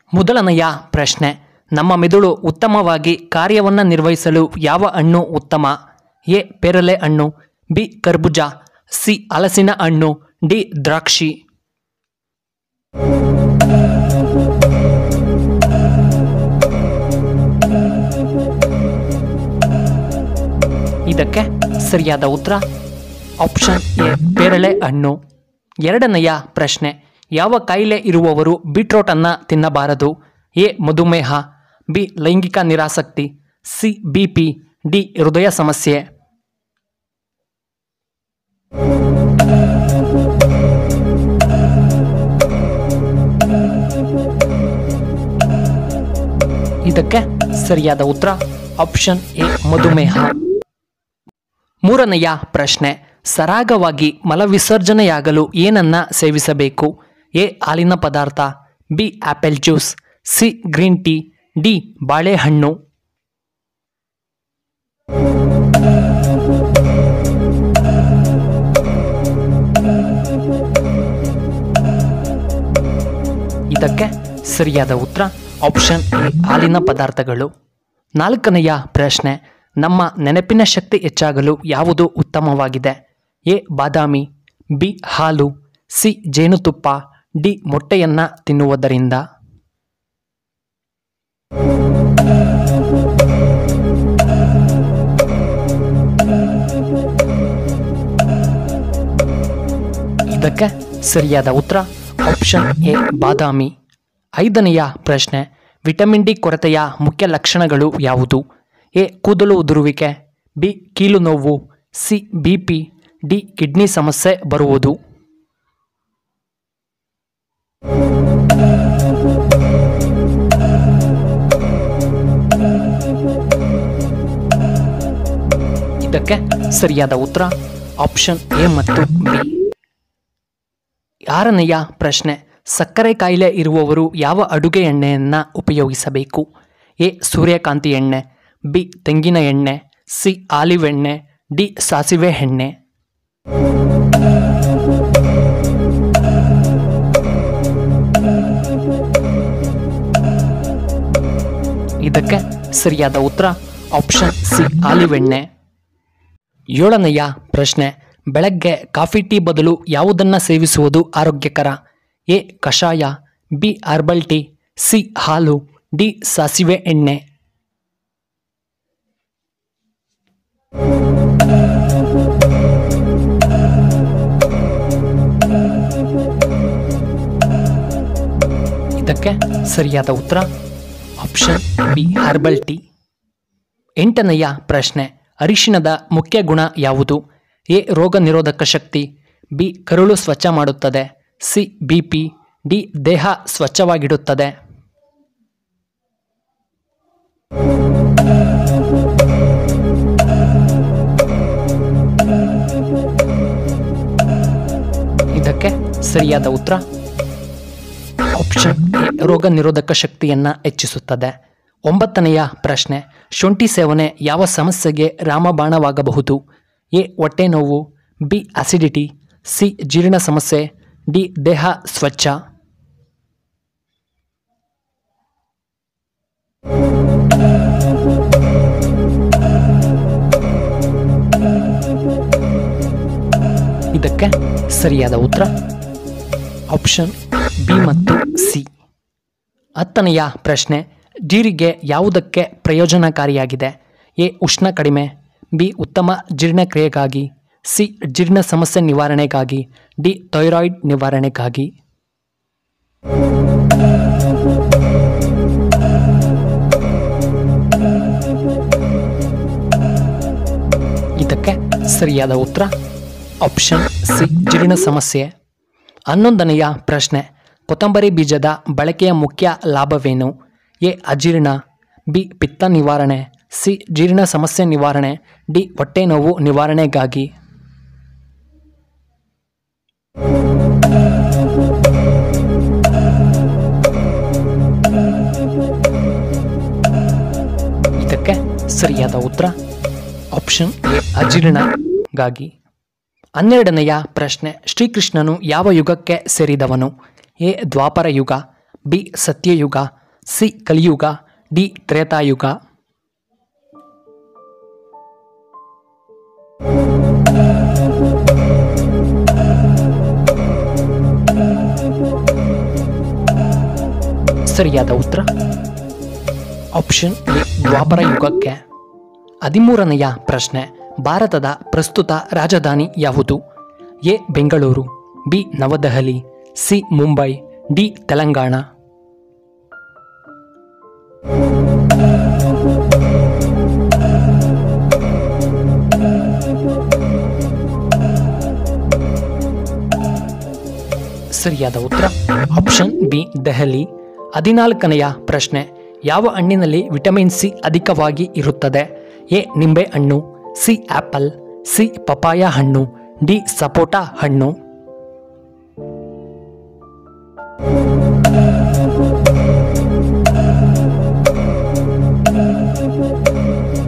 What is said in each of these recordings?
ಮೊದಲನೆಯ ಪ್ರಶ್ನೆ ನಮ್ಮ ಮೆದುಳು ಉತ್ತಮವಾಗಿ ಕಾರ್ಯವನ್ನು ನಿರ್ವಹಿಸಲು ಯಾವ ಹಣ್ಣು ಉತ್ತಮ ಎ ಪೇರಲೆ ಹಣ್ಣು ಬಿ ಕರ್ಬೂಜ ಸಿ ಹಲಸಿನ ಹಣ್ಣು ಡಿ ದ್ರಾಕ್ಷಿ ಇದಕ್ಕೆ ಸರಿಯಾದ ಉತ್ತರ ಆಪ್ಷನ್ ಎ ಪೇರಳೆ ಹಣ್ಣು ಎರಡನೆಯ ಪ್ರಶ್ನೆ ಯಾವ ಕಾಯಿಲೆ ಇರುವವರು ಬೀಟ್ರೋಟನ್ನು ತಿನ್ನಬಾರದು ಎ ಮಧುಮೇಹ ಬಿ ಲೈಂಗಿಕ ನಿರಾಸಕ್ತಿ ಸಿ ಬಿ ಪಿ ಡಿ ಹೃದಯ ಸಮಸ್ಯೆ ಇದಕ್ಕೆ ಸರಿಯಾದ ಉತ್ತರ ಆಪ್ಷನ್ ಎ ಮಧುಮೇಹ ಮೂರನೆಯ ಪ್ರಶ್ನೆ ಸರಾಗವಾಗಿ ಮಲವಿಸರ್ಜನೆಯಾಗಲು ಏನನ್ನ ಸೇವಿಸಬೇಕು ಎ ಹಾಲಿನ ಪದಾರ್ಥ B apple juice C green tea D ಬಾಳೆಹಣ್ಣು ಇದಕ್ಕೆ ಸರಿಯಾದ ಉತ್ತರ ಆಪ್ಷನ್ ಎ ಹಾಲಿನ ಪದಾರ್ಥಗಳು ನಾಲ್ಕನೆಯ ಪ್ರಶ್ನೆ ನಮ್ಮ ನೆನಪಿನ ಶಕ್ತಿ ಹೆಚ್ಚಾಗಲು ಯಾವುದು ಉತ್ತಮವಾಗಿದೆ ಎ ಬಾದಾಮಿ ಬಿ ಹಾಲು ಸಿ ಜೇನುತುಪ್ಪ ಡಿ ಮೊಟ್ಟೆಯನ್ನು ತಿನ್ನುವುದರಿಂದ ಇದಕ್ಕೆ ಸರಿಯಾದ ಉತ್ತರ ಆಪ್ಷನ್ ಎ ಬಾದಾಮಿ ಐದನೆಯ ಪ್ರಶ್ನೆ ವಿಟಮಿನ್ ಡಿ ಕೊರತೆಯ ಮುಖ್ಯ ಲಕ್ಷಣಗಳು ಯಾವುದು ಎ ಕೂದಲು ಉದುರುವಿಕೆ ಬಿ ಕೀಲು ನೋವು C B P D kidney ಸಮಸ್ಯೆ ಬರುವುದು ಇದಕ್ಕೆ ಸರಿಯಾದ ಉತ್ತರ ಆಪ್ಷನ್ ಎ ಮತ್ತು ಬಿ ಆರನೆಯ ಪ್ರಶ್ನೆ ಸಕ್ಕರೆ ಕಾಯಿಲೆ ಇರುವವರು ಯಾವ ಅಡುಗೆ ಎಣ್ಣೆಯನ್ನು ಉಪಯೋಗಿಸಬೇಕು ಎ ಸೂರ್ಯಕಾಂತಿ ಎಣ್ಣೆ ಬಿ ತೆಂಗಿನ ಎಣ್ಣೆ ಸಿ ಆಲಿವ್ ಎಣ್ಣೆ ಡಿ ಸಾಸಿವೆ ಎಣ್ಣೆ ಇದಕ್ಕೆ ಸರಿಯಾದ ಉತ್ತರ ಆಪ್ಷನ್ ಸಿ ಆಲಿವ್ ಎಣ್ಣೆ ಏಳನೆಯ ಪ್ರಶ್ನೆ ಬೆಳಗ್ಗೆ ಕಾಫಿ ಟೀ ಬದಲು ಯಾವುದನ್ನು ಸೇವಿಸುವುದು ಆರೋಗ್ಯಕರ ಎ ಕಷಾಯ ಬಿ ಹರ್ಬಲ್ ಟೀ ಸಿ ಹಾಲು ಡಿ ಸಾಸಿವೆ ಎಣ್ಣೆ ಇದಕ್ಕೆ ಸರಿಯಾದ ಉತ್ತರ ಆಪ್ಷನ್ ಬಿ ಹರ್ಬಲ್ ಟೀ ಎಂಟನೆಯ ಪ್ರಶ್ನೆ ಅರಿಶಿಣದ ಮುಖ್ಯ ಗುಣ ಯಾವುದು ಎ ರೋಗ ನಿರೋಧಕ ಶಕ್ತಿ ಬಿ ಕರುಳು ಸ್ವಚ್ಛ ಮಾಡುತ್ತದೆ ಸಿ ಬಿ ಪಿ ಡಿ ದೇಹ ಸ್ವಚ್ಛವಾಗಿಡುತ್ತದೆ ಇದಕ್ಕೆ ಸರಿಯಾದ ಉತ್ತರ ಆಪ್ಷನ್ ಎ ರೋಗ ನಿರೋಧಕ ಶಕ್ತಿಯನ್ನು ಹೆಚ್ಚಿಸುತ್ತದೆ ಒಂಬತ್ತನೆಯ ಪ್ರಶ್ನೆ ಶುಂಠಿ ಸೇವನೆ ಯಾವ ಸಮಸ್ಯೆಗೆ ರಾಮಬಾಣವಾಗಬಹುದು ಎ ಹೊಟ್ಟೆ ನೋವು ಬಿ ಅಸಿಡಿಟಿ ಸಿ ಜೀರ್ಣ ಸಮಸ್ಯೆ ಡಿ ದೇಹ ಸ್ವಚ್ಛ ಇದಕ್ಕೆ ಸರಿಯಾದ ಉತ್ತರ ಆಪ್ಷನ್ ಬಿ ಮತ್ತು ಸಿ ಹತ್ತನೆಯ ಪ್ರಶ್ನೆ ಜೀರಿಗೆ ಯಾವುದಕ್ಕೆ ಪ್ರಯೋಜನಕಾರಿಯಾಗಿದೆ ಎ ಉಷ್ಣ ಕಡಿಮೆ ಬಿ ಉತ್ತಮ ಜೀರ್ಣಕ್ರಿಯೆಗಾಗಿ ಸಿ ಜೀರ್ಣ ಸಮಸ್ಯೆ ನಿವಾರಣೆಗಾಗಿ ಡಿ ಥೈರಾಯ್ಡ್ ನಿವಾರಣೆಗಾಗಿ ಇದಕ್ಕೆ ಸರಿಯಾದ ಉತ್ತರ ಆಪ್ಷನ್ ಸಿ ಜೀರ್ಣ ಸಮಸ್ಯೆ ಹನ್ನೊಂದನೆಯ ಪ್ರಶ್ನೆ ಕೊತ್ತಂಬರಿ ಬೀಜದ ಬಳಕೆಯ ಮುಖ್ಯ ಲಾಭವೇನು ಎ ಅಜೀರ್ಣ ಬಿ ಪಿತ್ತ ನಿವಾರಣೆ ಸಿ ಜೀರ್ಣ ಸಮಸ್ಯೆ ನಿವಾರಣೆ ಡಿ ಹೊಟ್ಟೆ ನೋವು ನಿವಾರಣೆಗಾಗಿ ಇದಕ್ಕೆ ಸರಿಯಾದ ಉತ್ತರ ಆಪ್ಷನ್ ಎ ಅಜೀರ್ಣಗಾಗಿ ಹನ್ನೆರಡನೆಯ ಪ್ರಶ್ನೆ ಶ್ರೀಕೃಷ್ಣನು ಯಾವ ಯುಗಕ್ಕೆ ಸೇರಿದವನು ಎ ದ್ವಾಪರ ಯುಗ ಬಿ ಸತ್ಯಯುಗ ಸಿ ಕಲಿಯುಗ ಡಿ ತ್ರೇತಾಯುಗ ಸರಿಯಾದ ಉತ್ತರ ಆಪ್ಷನ್ ಎ ದ್ವಾಪರ ಯುಗಕ್ಕೆ ಹದಿಮೂರನೆಯ ಪ್ರಶ್ನೆ ಭಾರತದ ಪ್ರಸ್ತುತ ರಾಜಧಾನಿ ಯಾವುದು A Bengaluru B New Delhi C Mumbai D Telangana ಸರಿಯಾದ ಉತ್ತರ ಆಪ್ಷನ್ ಬಿ ದೆಹಲಿ ಹದಿನಾಲ್ಕನೆಯ ಪ್ರಶ್ನೆ ಯಾವ ಹಣ್ಣಿನಲ್ಲಿ ವಿಟಮಿನ್ ಸಿ ಅಧಿಕವಾಗಿ ಇರುತ್ತದೆ ಎ ನಿಂಬೆ ಹಣ್ಣು ಸಿ ಆಪಲ್ ಸಿ ಪಪಾಯ ಹಣ್ಣು ಡಿ ಸಪೋಟ ಹಣ್ಣು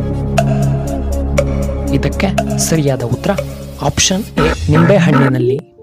ಇದಕ್ಕೆ ಸರಿಯಾದ ಉತ್ತರ ಆಪ್ಷನ್ ಎ ನಿಂಬೆ ಹಣ್ಣಿನಲ್ಲಿ